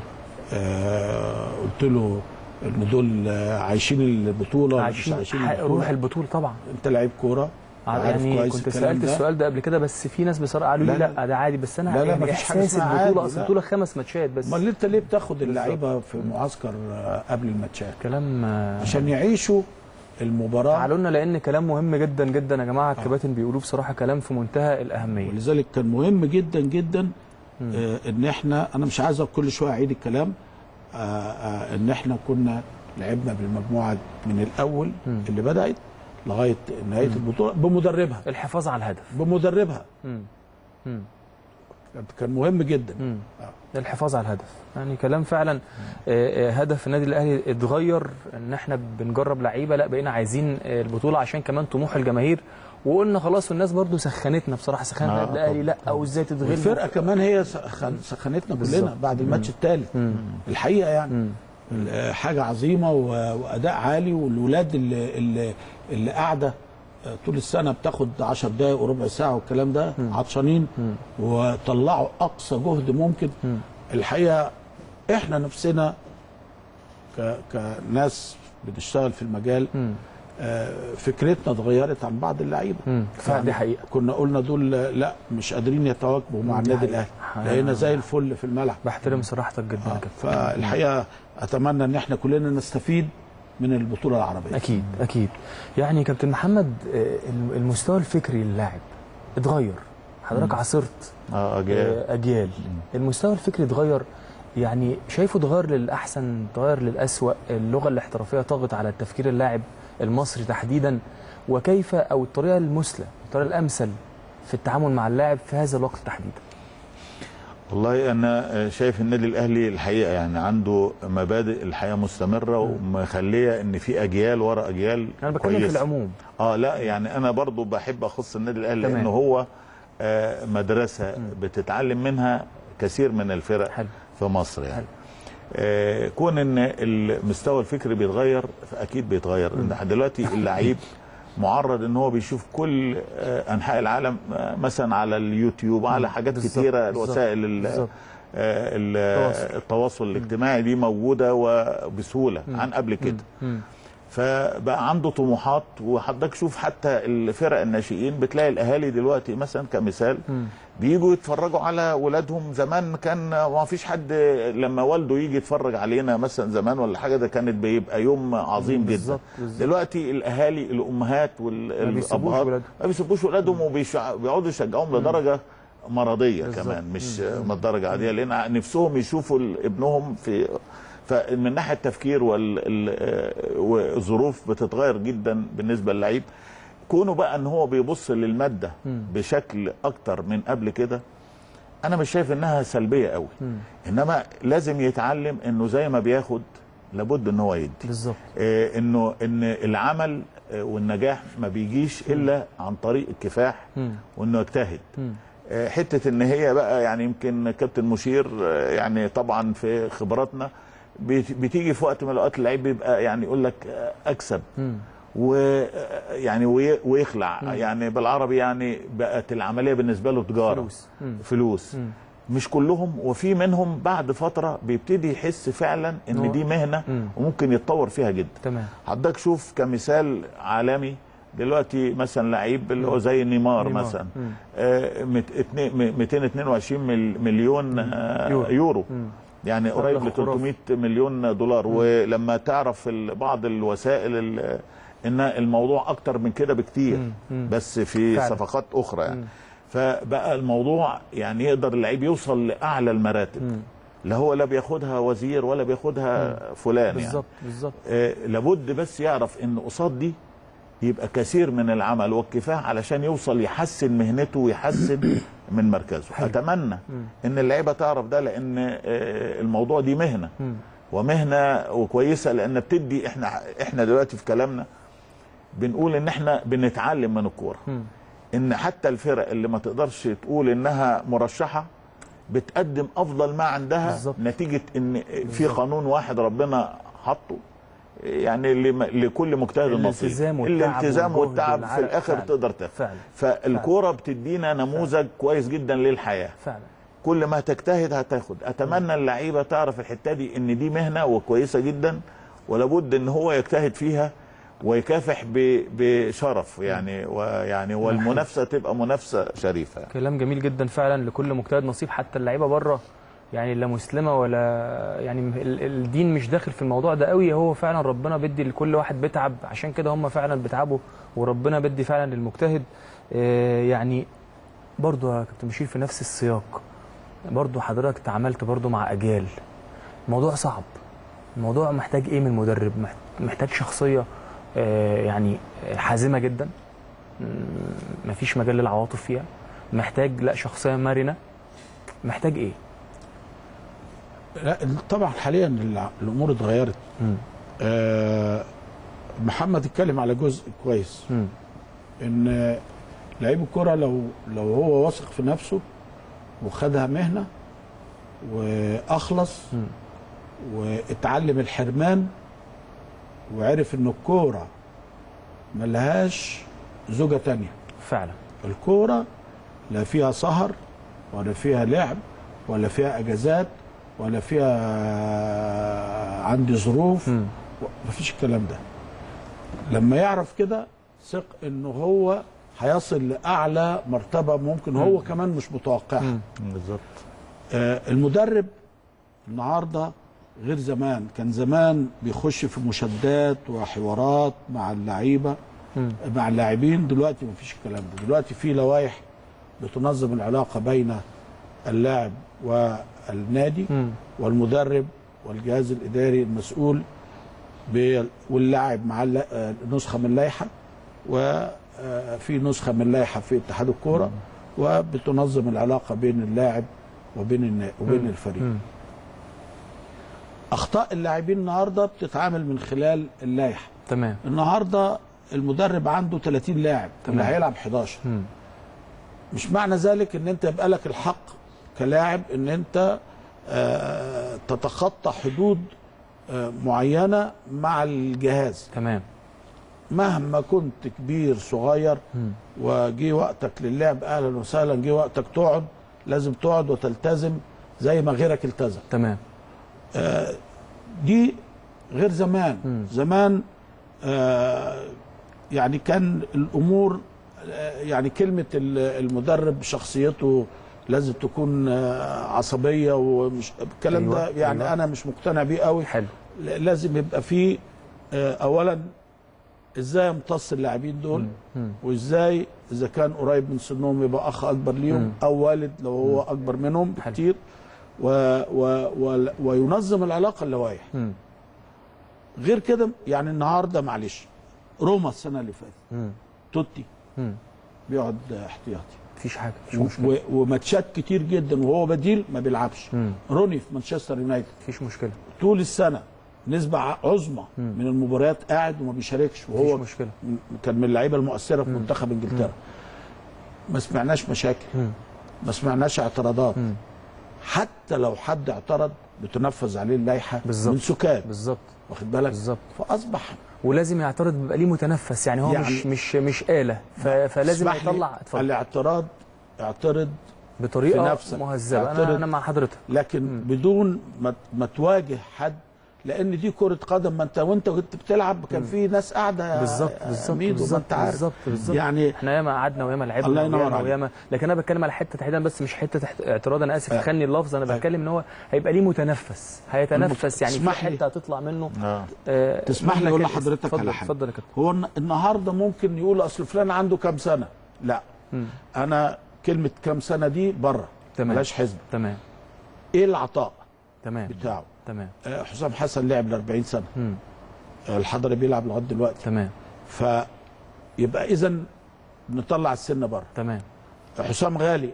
آه قلت له ان دول آه، عايشين البطوله ولا مش عايشين عايشين حق- روح البطوله البطوله طبعا انت لعيب كوره عارف يعني كويس كنت الكلام سالت ده. السؤال ده قبل كده بس في ناس بصراحه قالوا لي لا، لا, ده عادي بس انا لا، لا، يعني مفيش حاجة احساس اسمها البطوله عادي، اصل لا. البطوله خمس ماتشات بس امال انت ليه بتاخد اللعيبه في معسكر آه، قبل الماتشات كلام آه، عشان يعيشوا المباراه تعالوا لنا لان كلام مهم جدا جدا يا جماعه الكباتن بيقولوه بصراحه كلام في منتهى الاهميه ولذلك كان مهم جدا جدا آه ان احنا انا مش عايز كل شويه اعيد الكلام آه آه ان احنا كنا لعبنا بالمجموعه من الاول مم. اللي بدات لغايه نهايه البطوله بمدربها الحفاظ على الهدف بمدربها مم. مم. كان مهم جدا مم. الحفاظ على الهدف يعني كلام فعلا آه، آه، هدف النادي الاهلي اتغير ان احنا بنجرب لعيبه لا بقينا عايزين آه، البطوله عشان كمان طموح الجماهير وقلنا خلاص والناس برضو سخنتنا بصراحه سخنت آه، النادي الاهلي لا او ازاي تتغلب والفرقه كمان هي سخن- سخنتنا بالظبط. كلنا بعد الماتش الثالث مم. الحقيقه يعني مم. آه، حاجه عظيمه و- واداء عالي والولاد اللي اللي, اللي قاعده آه، طول السنه بتاخد 10 دقائق وربع ساعه والكلام ده عطشانين مم. وطلعوا اقصى جهد ممكن مم. الحقيقه احنا نفسنا ك... كناس بنشتغل في المجال مم. آه، فكرتنا اتغيرت عن بعض اللعيبه مم. فعلا دي حقيقه كنا قلنا دول آه، لا مش قادرين يتواكبوا مع دي النادي حقيقة. الاهلي حقيقة. لقينا زي الفل في الملعب بحترم صراحتك جدا يا آه، كابتن فالحقيقه اتمنى ان احنا كلنا نستفيد من البطوله العربيه اكيد اكيد يعني كابتن محمد آه، المستوى الفكري للاعب اتغير حضرتك عاصرت اه أجيال. آه، اجيال المستوى الفكري اتغير يعني شايفه اتغير للاحسن اتغير للاسوأ اللغه الاحترافيه طغت على التفكير اللاعب المصري تحديدا وكيف او الطريقه المثلى الطريقه الامثل في التعامل مع اللاعب في هذا الوقت تحديدا والله انا شايف النادي الاهلي الحقيقه يعني عنده مبادئ الحياه مستمره ومخليه ان في اجيال ورا اجيال انا بتكلم في كويسة. العموم اه لا يعني انا برضو بحب اخص النادي الاهلي تمام. لانه هو آه مدرسه بتتعلم منها كثير من الفرق حلو. في مصر يعني حلو. آه كون ان المستوى الفكري بيتغير فاكيد بيتغير إن دلوقتي اللعيب معرض ان هو بيشوف كل آه انحاء العالم آه مثلا على اليوتيوب على حاجات بالظبط، كتيره بالظبط، الوسائل ال- بالظبط. آه، ال- التواصل. التواصل الاجتماعي دي موجوده وبسهوله عن قبل كده مم. فبقى عنده طموحات وحضرتك شوف حتى الفرق الناشئين بتلاقي الاهالي دلوقتي مثلا كمثال مم. بيجوا يتفرجوا على ولادهم زمان كان ما فيش حد لما والده يجي يتفرج علينا مثلا زمان ولا حاجه ده كانت بيبقى يوم عظيم جدا بالظبط، بالظبط. دلوقتي الاهالي الامهات بيسيبوش والابهات ولادهم. ما بيسيبوش ولادهم وبيقعدوا يشجعوهم لدرجه مرضيه بالظبط. كمان مش من الدرجه عاديه لان نفسهم يشوفوا ال- ابنهم في فمن ناحيه التفكير وال- والظروف بتتغير جدا بالنسبه للعيب كونه بقى ان هو بيبص للماده بشكل اكتر من قبل كده انا مش شايف انها سلبيه قوي انما لازم يتعلم انه زي ما بياخد لابد ان هو يدي بالظبط آه، انه ان العمل آه، والنجاح ما بيجيش الا عن طريق الكفاح مم. وانه يجتهد مم. آه، حته ان هي بقى يعني يمكن كابتن مشير آه، يعني طبعا في خبراتنا بت- بتيجي في وقت من الاوقات اللعيب بيبقى يعني يقول لك آه، اكسب مم. ويعني ويخلع يعني بالعربي يعني بقت العمليه بالنسبه له تجاره فلوس. مم. فلوس مم. مش كلهم وفي منهم بعد فتره بيبتدي يحس فعلا إن هو- ان دي مهنه مم. وممكن يتطور فيها جدا تمام حضرتك شوف كمثال عالمي دلوقتي مثلا لعيب اللي هو زي نيمار, نيمار. مثلا مم. آه، مت- اتنين- م- 222 مل- مليون آه، يورو. يورو مم. يعني قريب مبلغ ل 300 مليون دولار ولما تعرف ال- بعض الوسائل ال- ان الموضوع اكتر من كده بكتير مم. مم. بس في فعلا. صفقات اخرى يعني مم. فبقى الموضوع يعني يقدر اللعيب يوصل لاعلى المراتب مم. لا هو لا بياخدها وزير ولا بياخدها فلان يعني بالظبط بالظبط آه، لابد بس يعرف ان قصاد دي يبقى كثير من العمل والكفاح علشان يوصل يحسن مهنته ويحسن من مركزه حلو. اتمنى مم. ان اللعيبه تعرف ده لان آه، الموضوع دي مهنه مم. ومهنه وكويسه لان بتدي احنا احنا دلوقتي في كلامنا بنقول ان احنا بنتعلم من الكوره مم. ان حتى الفرق اللي ما تقدرش تقول انها مرشحه بتقدم افضل ما عندها بالظبط. نتيجه ان في قانون واحد ربنا حطه يعني لم- لكل مجتهد نصيب الالتزام والتعب الالتزام والجهد والتعب في والعرق الاخر فعلا. تقدر تاخد فعلا فالكوره بتدينا نموذج كويس جدا للحياه فعلا كل ما تجتهد هتاخد اتمنى اللعيبه تعرف الحته دي ان دي مهنه وكويسه جدا ولابد ان هو يجتهد فيها ويكافح ب- بشرف يعني ويعني والمنافسه تبقى منافسه شريفه كلام جميل جدا فعلا لكل مجتهد نصيب حتى اللعيبه بره يعني لا مسلمه ولا يعني ال- الدين مش داخل في الموضوع ده قوي هو فعلا ربنا بدي لكل واحد بيتعب عشان كده هم فعلا بيتعبوا وربنا بدي فعلا للمجتهد آه، يعني برضو يا كابتن بشير في نفس السياق برضو حضرتك تعاملت برضو مع اجيال الموضوع صعب الموضوع محتاج ايه من المدرب مح- محتاج شخصيه آه، يعني حازمه جدا مم، مفيش مجال للعواطف فيها محتاج لا شخصيه مرنه محتاج ايه لا طبعا حاليا الع- الامور اتغيرت مم. آه محمد اتكلم على جزء كويس مم. ان لعيب الكرة لو لو هو واثق في نفسه وخدها مهنة واخلص مم. واتعلم الحرمان وعرف ان الكورة ملهاش زوجة تانية فعلا الكورة لا فيها سهر ولا فيها لعب ولا فيها اجازات ولا فيها عندي ظروف مم. مفيش الكلام ده لما يعرف كده ثق انه هو هيصل لاعلى مرتبه ممكن هو كمان مش متوقعها مم. بالظبط آه المدرب النهارده غير زمان كان زمان بيخش في مشادات وحوارات مع اللعيبه مم. مع اللاعبين دلوقتي مفيش الكلام ده دلوقتي في لوائح بتنظم العلاقه بين اللاعب والنادي مم. والمدرب والجهاز الاداري المسؤول ب- واللاعب مع الل- آه، نسخه من اللائحه وفي نسخه من اللائحه في اتحاد الكوره وبتنظم العلاقه بين اللاعب وبين النا- وبين مم. الفريق مم. اخطاء اللاعبين النهارده بتتعامل من خلال اللائحه تمام النهارده المدرب عنده 30 لاعب تمام. اللي هيلعب 11 مم. مش معنى ذلك ان انت يبقى لك الحق كلاعب ان انت آه، تتخطى حدود آه، معينه مع الجهاز تمام مهما كنت كبير صغير مم. وجي وقتك للعب اهلا وسهلا جه وقتك تقعد لازم تقعد وتلتزم زي ما غيرك التزم تمام دي غير زمان مم. زمان آه يعني كان الامور آه يعني كلمه ال- المدرب شخصيته لازم تكون آه عصبيه ومش الكلام أيوة، ده يعني أيوة. انا مش مقتنع بيه قوي حلو ل- لازم يبقى فيه آه اولا ازاي امتص اللاعبين دول مم. وازاي اذا كان قريب من سنهم يبقى اخ اكبر ليهم مم. او والد لو هو اكبر منهم حلو. بكتير و و و وينظم العلاقه اللوائح مم. غير كده يعني النهارده معلش روما السنه اللي فاتت مم. توتي مم. بيقعد احتياطي مفيش حاجه مفيش و- مشكله و- وماتشات كتير جدا وهو بديل ما بيلعبش مم. روني في مانشستر يونايتد مفيش مشكله طول السنه نسبة ع- عظمى مم. من المباريات قاعد وما بيشاركش مفيش وهو مشكله م- كان من اللعيبه المؤثره في مم. منتخب انجلترا ما سمعناش مشاكل مم. ما سمعناش اعتراضات مم. حتى لو حد اعترض بتنفذ عليه اللائحه بالظبط. من سكات بالظبط واخد بالك بالظبط فاصبح ولازم يعترض بيبقى ليه متنفس يعني هو يعني- مش مش مش آلة ف... فلازم اسمح لي، يطلع اتفضل الاعتراض اعترض بطريقه في نفسك. مهذبه اعترض. انا انا مع حضرتك لكن مم. بدون ما ما تواجه حد لان دي كره قدم ما انت وانت كنت بتلعب كان في ناس قاعده يا- بالظبط يا بالظبط ميدو، ما بالظبط انت عارف بالظبط بالظبط يعني احنا ياما قعدنا وياما الله لعبنا ينور وياما عليك. وياما لكن انا بتكلم على حته تحديدا بس مش حته تحت... اعتراض انا اسف آه. خلني اللفظ انا آه. بتكلم ان هو هيبقى ليه متنفس هيتنفس يعني في اسمح لي. حته هتطلع منه اه آه، تسمح لي مهما أقول كان- لحضرتك اتفضل- على حاجة. اتفضل يا كابتن هو الن- النهارده ممكن يقول اصل فلان عنده كام سنه لا مم. انا كلمه كام سنه دي بره تمام. ملاش حزب تمام ايه العطاء تمام بتاعه تمام آه، حسام حسن لعب ل 40 سنه مم. آه، الحضري بيلعب لغايه دلوقتي تمام فيبقى اذا نطلع السن بره تمام حسام غالي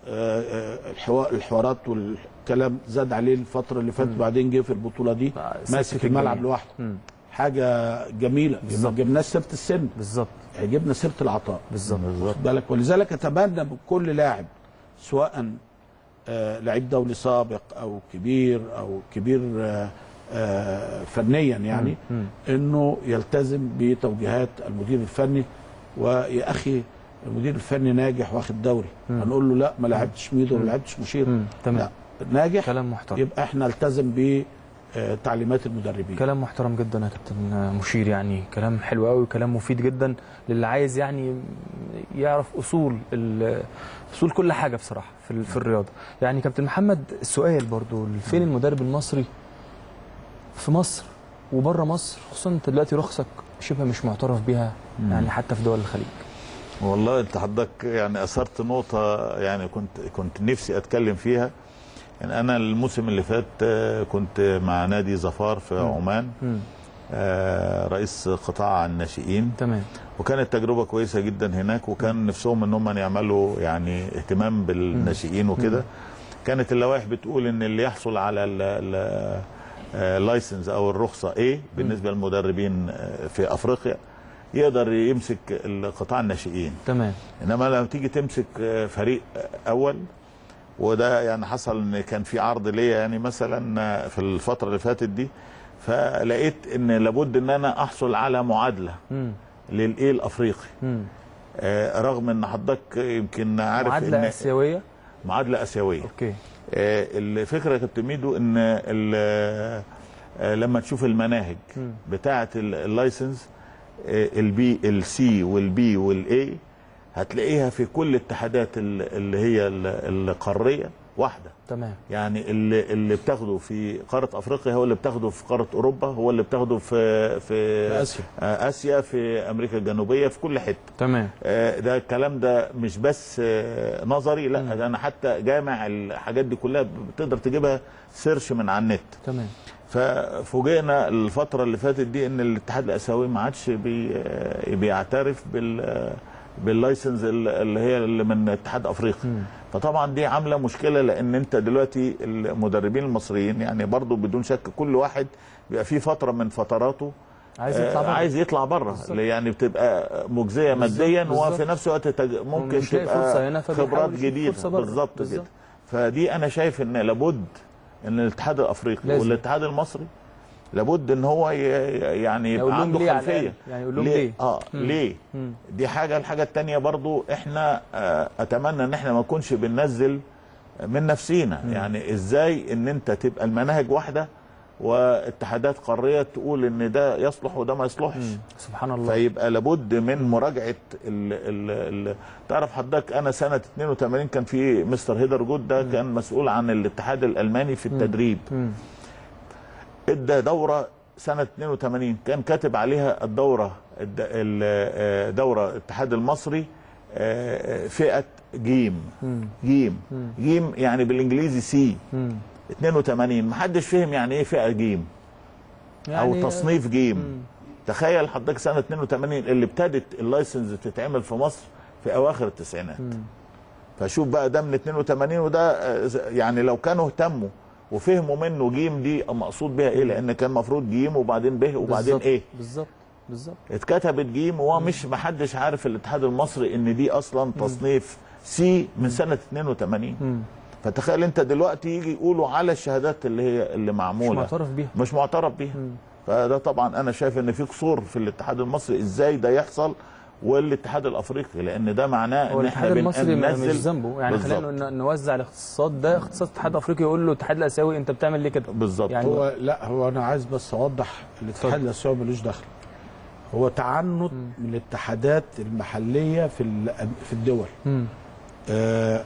آه، آه، الحوا- الحوارات والكلام زاد عليه الفتره اللي فاتت وبعدين جه في البطوله دي آه، ماسك ست الملعب الجميل. لوحده مم. حاجه جميله ما بالظبط. جبناش سيره السن بالظبط جبنا سيره العطاء بالظبط واخد بالك ولذلك اتمنى من كل لاعب سواء آه، لعيب دولي سابق او كبير او كبير آه، آه، فنيا يعني مم. انه يلتزم بتوجيهات المدير الفني ويا اخي المدير الفني ناجح واخد دوري هنقول له لا ما لعبتش ميدو ما لعبتش مشير مم. تمام لا ناجح كلام محترم يبقى احنا التزم بتعليمات المدربين كلام محترم جدا يا كابتن مشير يعني كلام حلو قوي وكلام مفيد جدا للي عايز يعني يعرف اصول ال- اصول كل حاجه بصراحه في ال- في الرياضه يعني كابتن محمد السؤال برضو فين المدرب المصري في مصر وبره مصر خصوصا انت دلوقتي رخصك شبه مش معترف بيها يعني حتى في دول الخليج والله انت حضرتك يعني اثرت نقطه يعني كنت كنت نفسي اتكلم فيها يعني انا الموسم اللي فات آه، كنت مع نادي ظفار في عمان مم. آه، رئيس قطاع الناشئين تمام وكانت تجربه كويسه جدا هناك وكان نفسهم ان هم يعملوا يعني اهتمام بالناشئين وكده كانت اللوائح بتقول ان اللي يحصل على اللايسنس او الرخصه ايه بالنسبه للمدربين آه، في افريقيا يقدر يمسك قطاع الناشئين تمام انما لما تيجي تمسك آه، فريق آه، اول وده يعني حصل ان كان في عرض ليا يعني مثلا آه، في الفتره اللي فاتت دي فلقيت ان لابد ان انا احصل على معادله مم. للايه الافريقي مم. آه، رغم ان حضرتك يمكن عارف معادله ان اسيويه معادله اسيويه اوكي آه، الفكره يا كابتن ميدو ان ال- آه، لما تشوف المناهج مم. بتاعه ال- اللايسنس آه، البي السي والبي والاي هتلاقيها في كل الاتحادات ال- اللي هي ال- القاريه واحده تمام يعني اللي اللي بتاخده في قاره افريقيا هو اللي بتاخده في قاره اوروبا هو اللي بتاخده في في في آسيا. آه، اسيا في امريكا الجنوبيه في كل حته تمام آه، ده الكلام ده مش بس آه، نظري لا ده انا حتى جامع الحاجات دي كلها بتقدر تجيبها سيرش من على النت تمام ففوجئنا الفتره اللي فاتت دي ان الاتحاد الاسيوي ما عادش بي آه، بيعترف بال آه، باللايسنس ال- اللي هي اللي من اتحاد افريقيا فطبعا دي عامله مشكله لان انت دلوقتي المدربين المصريين يعني برضو بدون شك كل واحد بيبقى في فتره من فتراته عايز يطلع آه، بره. عايز يطلع بره بالظبط. يعني بتبقى مجزيه بالظبط، ماديا بالظبط. وفي نفس الوقت تج- ممكن ومش لاقي فرصة هنا تبقى فبيحاول خبرات يشوف جديده فرصة بره. بالظبط كده بالظبط. فدي انا شايف ان لابد ان الاتحاد الافريقي لازم. والاتحاد المصري لابد ان هو ي- يعني يقول يبقى لهم عنده ليه على خلفيه الأقل. يعني يقول لهم ليه؟ اه مم. ليه مم. دي حاجه الحاجه الثانيه برضو احنا آه اتمنى ان احنا ما نكونش بننزل من نفسينا يعني ازاي ان انت تبقى المناهج واحده واتحادات قاريه تقول ان ده يصلح وده ما يصلحش سبحان الله فيبقى لابد من مراجعه ال ال ال تعرف حضرتك انا سنه 82 كان في مستر هيدر جود ده كان مسؤول عن الاتحاد الالماني في التدريب مم. ادى دوره سنه 82 كان كاتب عليها الدوره الد- ال- آه، دوره الاتحاد المصري آه، فئه جيم مم. جيم جيم يعني بالانجليزي سي مم. 82 محدش فهم يعني ايه فئه جيم او تصنيف جيم تخيل حضرتك سنه 82 اللي ابتدت اللايسنس تتعمل في مصر في اواخر التسعينات فشوف بقى ده من 82 وده آه، يعني لو كانوا اهتموا وفهموا منه جيم دي مقصود بيها ايه لان كان المفروض جيم وبعدين ب وبعدين بالظبط. ايه بالظبط بالظبط اتكتبت جيم وهو مش محدش عارف الاتحاد المصري ان دي اصلا تصنيف سي من سنه 82 مم. فتخيل انت دلوقتي يجي يقولوا على الشهادات اللي هي اللي مش معموله معترف بيها مش معترف بيها فده طبعا انا شايف ان في قصور في الاتحاد المصري ازاي ده يحصل والاتحاد الافريقي لان ده معناه هو ان احنا الاتحاد المصري ما- مش بننزل ذنبه يعني خلينا بالظبط. ن- نوزع الاختصاصات ده اختصاص الاتحاد الافريقي يقول له الاتحاد الاسيوي انت بتعمل ليه كده بالظبط يعني هو لا هو انا عايز بس اوضح الاتحاد اتفضل. الاسيوي ملوش دخل هو تعنت من الاتحادات المحليه في ال- في الدول مم. آه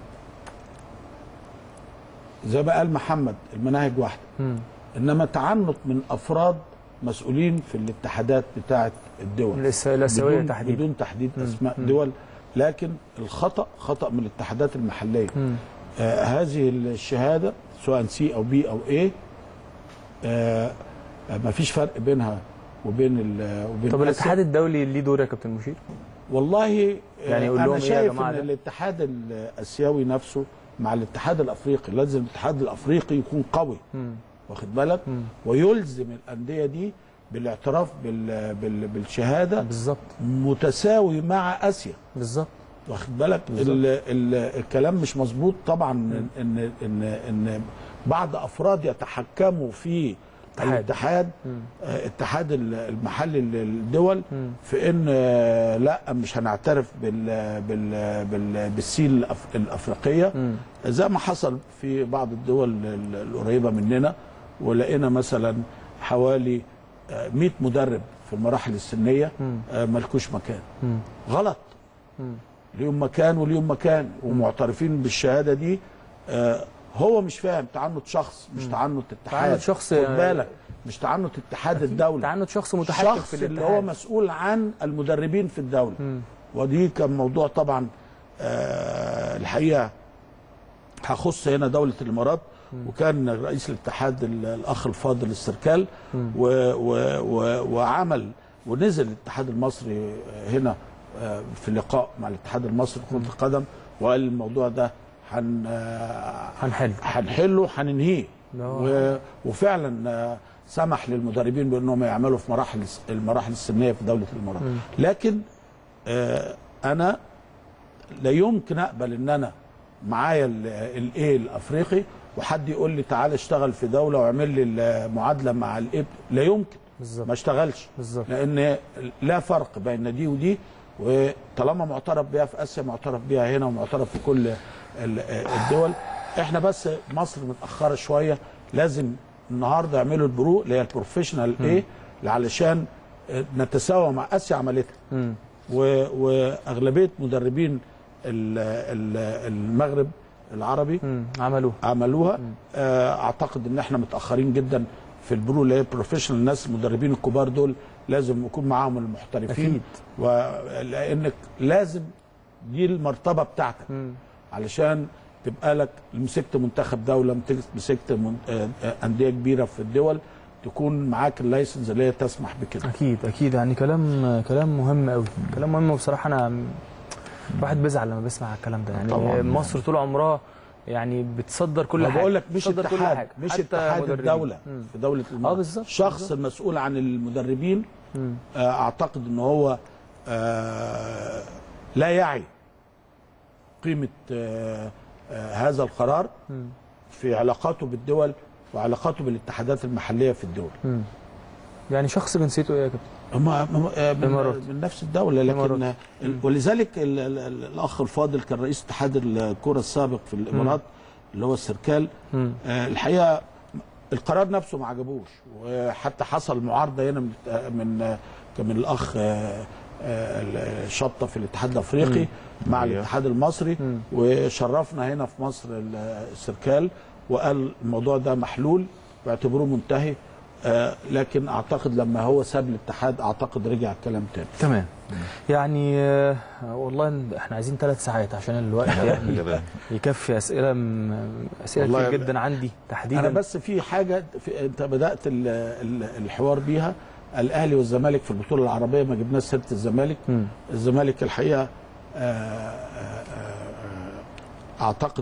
زي ما قال محمد المناهج واحده مم. انما تعنت من افراد مسؤولين في الاتحادات بتاعه الدول الأس- الاسيويه بدون تحديدا بدون تحديد مم. اسماء مم. دول لكن الخطا خطا من الاتحادات المحليه مم. آه هذه الشهاده سواء سي او بي او اي آه ما فيش فرق بينها وبين ال- وبين طب آسيا. الاتحاد الدولي ليه دور يا كابتن مشير؟ والله يعني يقول انا لهم إيه يا شايف جماعة ان ده؟ الاتحاد الاسيوي نفسه مع الاتحاد الافريقي لازم الاتحاد الافريقي يكون قوي مم. واخد بالك مم. ويلزم الانديه دي بالاعتراف بال... بال... بالشهاده بالظبط متساوي مع اسيا بالظبط واخد بالك ال... ال... الكلام مش مظبوط طبعا ان ان ان, إن بعض افراد يتحكموا في اتحاد. الاتحاد مم. آه، اتحاد ال- المحلي للدول مم. في ان آه، لا مش هنعترف بال بال بال بالسين الأف- الافريقيه مم. زي ما حصل في بعض الدول ال- القريبه مننا ولقينا مثلا حوالي آه، 100 مدرب في المراحل السنيه مم. آه، ملكوش مكان مم. غلط مم. ليهم مكان وليهم مكان ومعترفين بالشهاده دي آه، هو مش فاهم تعنت شخص مش تعنت اتحاد تعنت شخص- خد بالك مش تعنت اتحاد الدوله تعنت شخص متحكم شخص في اللي الاتحاد هو مسؤول عن المدربين في الدوله مم. ودي كان موضوع طبعا آه الحقيقه هخص هنا دوله الامارات وكان رئيس الاتحاد ال- الاخ الفاضل السركال و و و وعمل ونزل الاتحاد المصري هنا آه، في لقاء مع الاتحاد المصري لكره القدم وقال الموضوع ده هن آه، هنحل هنحله هننهيه لا. و- وفعلا آه، سمح للمدربين بانهم يعملوا في مراحل المراحل السنيه في دوله الامارات لكن آه، انا لا يمكن اقبل ان انا معايا الايه الافريقي وحد يقول لي تعالى اشتغل في دوله واعمل لي المعادله مع الايه لا يمكن بالظبط ما اشتغلش بالظبط لان لا فرق بين دي ودي وطالما معترف بها في اسيا معترف بها هنا ومعترف في كل ال- الدول احنا بس مصر متاخره شويه لازم النهارده يعملوا البرو اللي هي البروفيشنال ايه علشان نتساوى مع اسيا عملتها مم. و- واغلبيه مدربين ال- ال- المغرب العربي مم. عملوه عملوها آه، اعتقد ان احنا متاخرين جدا في البرو اللي هي بروفيشنال الناس المدربين الكبار دول لازم يكون معاهم المحترفين أكيد. ولانك لازم دي المرتبه بتاعتك مم. علشان تبقى لك مسكت منتخب دوله مسكت- مسكت من- آه، آه، انديه كبيره في الدول تكون معاك اللايسنس اللي هي تسمح بكده اكيد اكيد يعني كلام كلام مهم قوي كلام مهم وبصراحه انا الواحد بيزعل لما بيسمع الكلام ده يعني طبعاً. مصر طول عمرها يعني بتصدر كل ما حاجه بقول لك مش بتصدر كل اتحاد حاجة، مش حتى اتحاد مدربين. الدوله مم. في دوله الامارات بالظبط، شخص بالظبط. المسؤول عن المدربين مم. آه، اعتقد ان هو آه، لا يعي قيمه آه، آه، هذا القرار مم. في علاقاته بالدول وعلاقاته بالاتحادات المحليه في الدول مم. يعني شخص جنسيته ايه يا كابتن؟ هم هم- آه، من, إماراتي. من نفس الدوله لكن إماراتي. آه، ال- ولذلك ال- ال- ال- الاخ الفاضل كان رئيس اتحاد الكره السابق في الامارات اللي هو السركال مم. آه، الحقيقه القرار نفسه ما عجبوش وحتى حصل معارضه هنا من من آه، كان من الاخ آه، آه، الشطه في الاتحاد الافريقي مع أيوه. الاتحاد المصري مم. وشرفنا هنا في مصر ال- السركال وقال الموضوع ده محلول واعتبروه منتهي آه، لكن اعتقد لما هو ساب الاتحاد اعتقد رجع الكلام تاني تمام يعني آه، والله إن احنا عايزين ثلاث ساعات عشان الوقت يعني يكفي اسئله م- اسئله والله كتير جدا عندي تحديدا انا بس في حاجه في انت بدات ال- ال- الحوار بيها الاهلي والزمالك في البطوله العربيه ما جبناش سيره الزمالك مم. الزمالك الحقيقه آه، آه، آه، اعتقد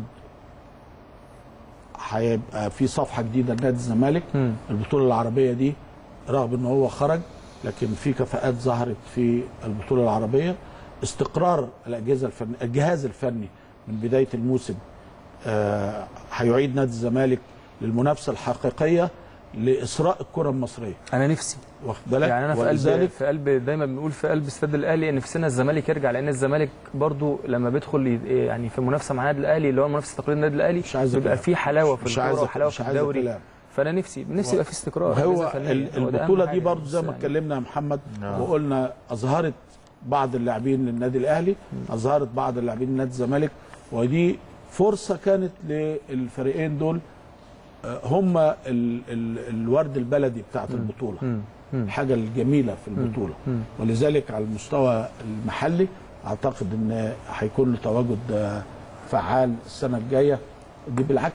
هيبقى في صفحه جديده لنادي الزمالك مم. البطوله العربيه دي رغم ان هو خرج لكن في كفاءات ظهرت في البطوله العربيه استقرار الاجهزه الفنيه الجهاز الفني من بدايه الموسم آه، هيعيد نادي الزمالك للمنافسه الحقيقيه لاسراء الكره المصريه انا نفسي واخد بالك يعني انا في قلب ولذلك في قلب دايما بنقول في قلب استاد الاهلي ان في سنه الزمالك يرجع لان الزمالك برضو لما بيدخل ي- يعني في منافسه مع النادي الاهلي اللي هو منافسه تقليد النادي الاهلي مش عايز بيبقى كلام. في حلاوه في مش الكوره عايز وحلاوه مش في عايز الدوري كلام. فانا نفسي نفسي يبقى في استقرار هو أجهزة فنية. ال- هو ده أهم البطوله حاجة. دي برضه بس زي ما يعني اتكلمنا يا محمد نعم. وقلنا اظهرت بعض اللاعبين للنادي الاهلي اظهرت بعض اللاعبين لنادي الزمالك ودي فرصه كانت للفريقين دول آه، هم ال ال الورد البلدي بتاعت البطوله مم. مم. الحاجه الجميله في البطوله مم. ولذلك على المستوى المحلي اعتقد ان هيكون له تواجد آه، فعال السنه الجايه دي بالعكس